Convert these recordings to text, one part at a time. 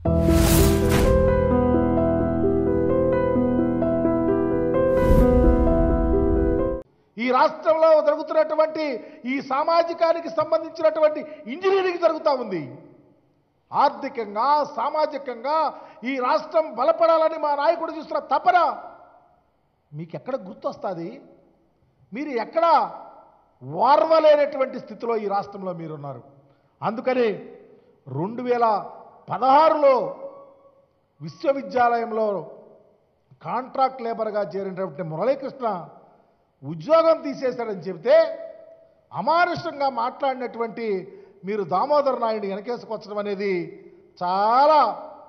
ఈ రాష్ట్రంలో జరుగుతున్నటువంటి ఈ సామాజికానికి సంబంధించినటువంటి ఇంజనీరింగ్ జరుగుతూ ఉంది ఆర్థికంగా సామాజికంగా ఈ రాష్ట్రం బలపడాలని మా నాయకుడు చూస్తున్న తపన మీకు ఎక్కడ గుర్తొస్తుంది మీరు ఎక్కడ వార్వలేనటువంటి స్థితిలో ఈ రాష్ట్రంలో మీరున్నారు అందుకని రెండు వేల పదహారులో విశ్వవిద్యాలయంలో కాంట్రాక్ట్ లేబర్గా చేరినటువంటి మురళీకృష్ణ ఉద్యోగం తీసేశాడని చెబితే అమానుషంగా మాట్లాడినటువంటి మీరు దామోదర్ నాయుడు వెనకేసుకొచ్చడం అనేది చాలా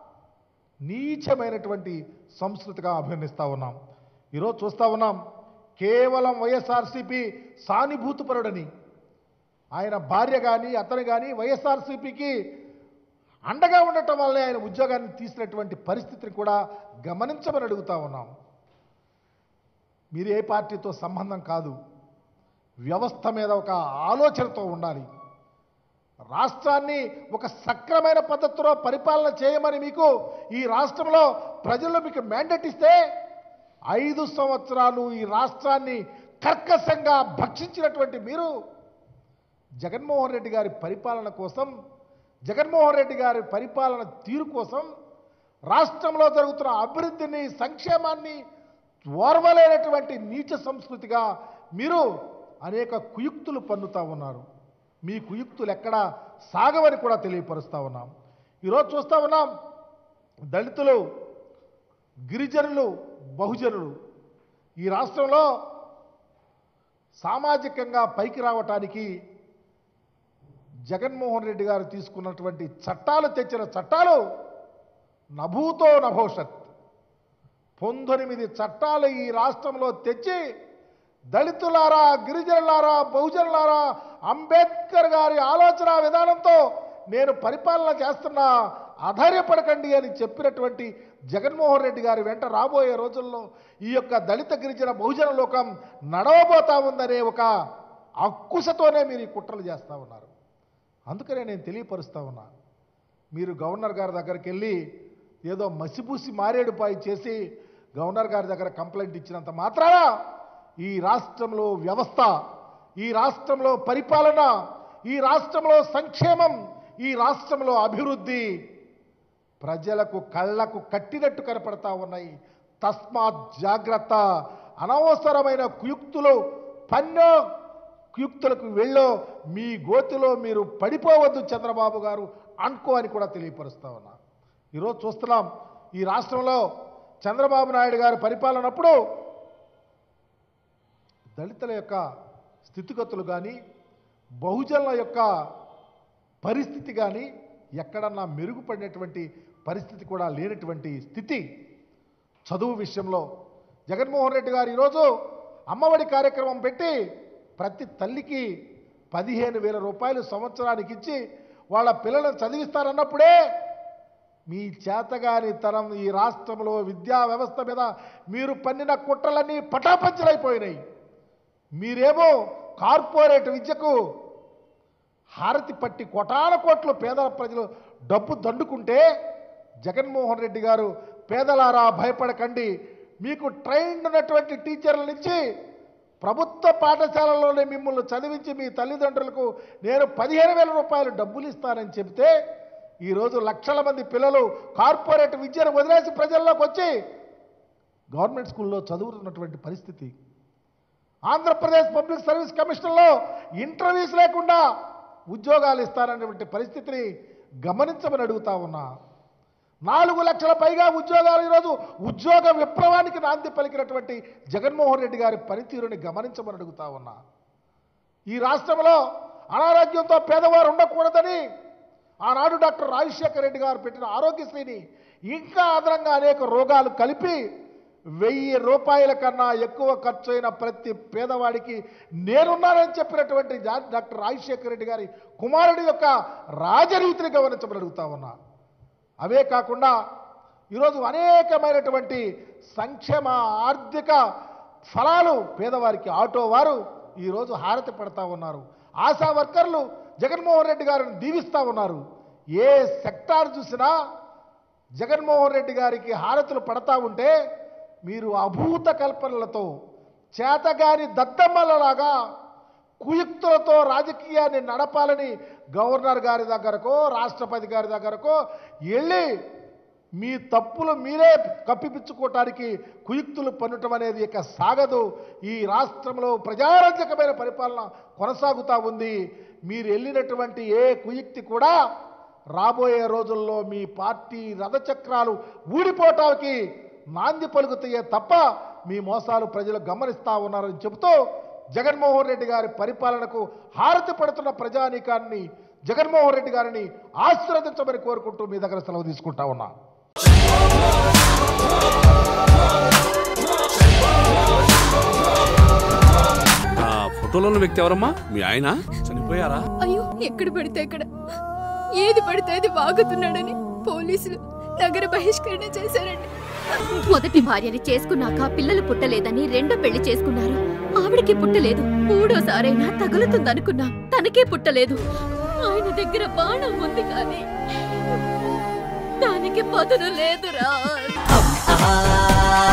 నీచమైనటువంటి సంస్కృతిగా అభివర్ణిస్తూ ఉన్నాం ఈరోజు చూస్తూ ఉన్నాం కేవలం వైఎస్ఆర్సీపీ సానుభూతిపరుడని ఆయన భార్య కానీ అతను కానీ వైఎస్ఆర్సీపీకి అండగా ఉండటం వల్లే ఆయన ఉద్యోగాన్ని తీసినటువంటి పరిస్థితిని కూడా గమనించమని అడుగుతా ఉన్నాం మీరు ఏ పార్టీతో సంబంధం కాదు వ్యవస్థ మీద ఒక ఆలోచనతో ఉండాలి రాష్ట్రాన్ని ఒక సక్రమైన పద్ధతిలో పరిపాలన చేయమని మీకు ఈ రాష్ట్రంలో ప్రజలు మీకు మ్యాండేట్ ఇస్తే ఐదు సంవత్సరాలు ఈ రాష్ట్రాన్ని కర్కశంగా భక్షించినటువంటి మీరు జగన్మోహన్ రెడ్డి గారి పరిపాలన కోసం జగన్మోహన్ రెడ్డి గారి పరిపాలన తీరు కోసం రాష్ట్రంలో జరుగుతున్న అభివృద్ధిని సంక్షేమాన్ని ఓర్వలేనటువంటి నీచ సంస్కృతిగా మీరు అనేక కుయుక్తులు పన్నుతా ఉన్నారు మీ కుయుక్తులు ఎక్కడ సాగవని కూడా తెలియపరుస్తూ ఉన్నాం ఈరోజు చూస్తూ ఉన్నాం దళితులు గిరిజనులు బహుజనులు ఈ రాష్ట్రంలో సామాజికంగా పైకి రావటానికి జగన్మోహన్ రెడ్డి గారు తీసుకున్నటువంటి చట్టాలు తెచ్చిన చట్టాలు నభూతో నభవిష్యత్ పంతొమ్మిది చట్టాలు ఈ రాష్ట్రంలో తెచ్చి దళితులారా గిరిజనులారా బహుజనులారా అంబేద్కర్ గారి ఆలోచన విధానంతో నేను పరిపాలన చేస్తున్నా ఆధార్యపడకండి అని చెప్పినటువంటి జగన్మోహన్ రెడ్డి గారి వెంట రాబోయే రోజుల్లో ఈ యొక్క దళిత గిరిజన బహుజన లోకం నడవబోతా ఉందనే ఒక అక్కుసతోనే మీరు ఈ కుట్రలు చేస్తూ ఉన్నారు అందుకనే నేను తెలియపరుస్తా ఉన్నా మీరు గవర్నర్ గారి దగ్గరికి వెళ్ళి ఏదో మసిపూసి మారేడుపాయి చేసి గవర్నర్ గారి దగ్గర కంప్లైంట్ ఇచ్చినంత మాత్రాన ఈ రాష్ట్రంలో వ్యవస్థ ఈ రాష్ట్రంలో పరిపాలన ఈ రాష్ట్రంలో సంక్షేమం ఈ రాష్ట్రంలో అభివృద్ధి ప్రజలకు కళ్ళకు కట్టినట్టు కనపడతా ఉన్నాయి తస్మాత్ జాగ్రత్త అనవసరమైన కుయుక్తులు పన్నో కుయుక్తులకు వెళ్ళో మీ గోతిలో మీరు పడిపోవద్దు చంద్రబాబు గారు అనుకో అని కూడా తెలియపరుస్తా ఉన్నా ఈరోజు చూస్తున్నాం ఈ రాష్ట్రంలో చంద్రబాబు నాయుడు గారి పరిపాలనప్పుడు దళితుల యొక్క స్థితిగతులు కానీ బహుజనుల యొక్క పరిస్థితి కానీ ఎక్కడన్నా మెరుగుపడినటువంటి పరిస్థితి కూడా లేనటువంటి స్థితి చదువు విషయంలో జగన్మోహన్ రెడ్డి గారు ఈరోజు అమ్మఒడి కార్యక్రమం పెట్టి ప్రతి తల్లికి పదిహేను వేల రూపాయలు సంవత్సరానికి ఇచ్చి వాళ్ళ పిల్లలను చదివిస్తారన్నప్పుడే మీ చేతగాని తరం ఈ రాష్ట్రంలో విద్యా వ్యవస్థ మీద మీరు పన్నిన కుట్రలన్నీ పటాపంచలైపోయినాయి మీరేమో కార్పొరేట్ విద్యకు హారతి పట్టి కోటాన కోట్లు పేద ప్రజలు డబ్బు దండుకుంటే జగన్మోహన్ రెడ్డి గారు పేదలారా భయపడకండి మీకు ట్రైన్డ్ ఉన్నటువంటి టీచర్లను ఇచ్చి ప్రభుత్వ పాఠశాలలోనే మిమ్మల్ని చదివించి మీ తల్లిదండ్రులకు నేను పదిహేను వేల రూపాయలు డబ్బులు ఇస్తానని చెబితే ఈరోజు లక్షల మంది పిల్లలు కార్పొరేట్ విద్యను వదిలేసి ప్రజల్లోకి వచ్చి గవర్నమెంట్ స్కూల్లో చదువుతున్నటువంటి పరిస్థితి ఆంధ్రప్రదేశ్ పబ్లిక్ సర్వీస్ కమిషన్లో ఇంటర్వ్యూస్ లేకుండా ఉద్యోగాలు ఇస్తారనేటువంటి పరిస్థితిని గమనించమని అడుగుతా ఉన్నా నాలుగు లక్షల పైగా ఉద్యోగాలు ఈరోజు ఉద్యోగ విప్లవానికి నాంది పలికినటువంటి జగన్మోహన్ రెడ్డి గారి పనితీరుని గమనించమని అడుగుతా ఉన్నా ఈ రాష్ట్రంలో అనారోగ్యంతో పేదవారు ఉండకూడదని ఆనాడు డాక్టర్ రాజశేఖర రెడ్డి గారు పెట్టిన ఆరోగ్యశ్రీని ఇంకా అదనంగా అనేక రోగాలు కలిపి వెయ్యి రూపాయల కన్నా ఎక్కువ ఖర్చు అయిన ప్రతి పేదవాడికి నేనున్నానని చెప్పినటువంటి జా- డాక్టర్ రాజశేఖర రెడ్డి గారి కుమారుడి యొక్క రాజనీతిని గమనించమని అడుగుతా ఉన్నా అవే కాకుండా ఈరోజు అనేకమైనటువంటి సంక్షేమ ఆర్థిక ఫలాలు పేదవారికి ఆటో వారు ఈరోజు హారతి పడతా ఉన్నారు ఆశా వర్కర్లు జగన్మోహన్ రెడ్డి గారిని దీవిస్తూ ఉన్నారు ఏ సెక్టార్ చూసినా జగన్మోహన్ రెడ్డి గారికి హారతులు పడతా ఉంటే మీరు అభూత కల్పనలతో చేతగాని దద్దమ్మలలాగా కుయుక్తులతో రాజకీయాన్ని నడపాలని గవర్నర్ గారి దగ్గరకో రాష్ట్రపతి గారి దగ్గరకో వెళ్ళి మీ తప్పులు మీరే కప్పిపుచ్చుకోవటానికి కుయుక్తులు పన్నటం అనేది ఇక సాగదు ఈ రాష్ట్రంలో ప్రజారంజకమైన పరిపాలన కొనసాగుతూ ఉంది మీరు వెళ్ళినటువంటి ఏ కుయుక్తి కూడా రాబోయే రోజుల్లో మీ పార్టీ రథచక్రాలు ఊడిపోవటానికి నాంది పలుకుతాయే తప్ప మీ మోసాలు ప్రజలు గమనిస్తా ఉన్నారని చెబుతూ జగన్మోహన్ రెడ్డి గారి పరిపాలనకు హారతి పడుతున్న ప్రజానీకాన్ని జగన్మోహన్ రెడ్డి గారిని ఆశీర్వదించమని కోరుకుంటూ మీ దగ్గర సెలవు తీసుకుంటా ఉన్నా ఆ ఫోటోలో ఉన్న వ్యక్తి ఎవరమ్మా మీ ఆయన చనిపోయారా అయ్యో ఎక్కడ పడితే అక్కడ ఏది పడితే అది వాగుతున్నాడని పోలీసులు నగర బహిష్కరణ చేశారండి మొదటి భార్యని చేసుకున్నాక పిల్లలు పుట్టలేదని రెండో పెళ్లి చేసుకున్నారు ఆవిడకి పుట్టలేదు మూడోసారైనా తగులుతుందనుకున్నాం తనకే పుట్టలేదు ఆయన దగ్గర బాణం ఉంది కానీ దానికి పదును లేదురా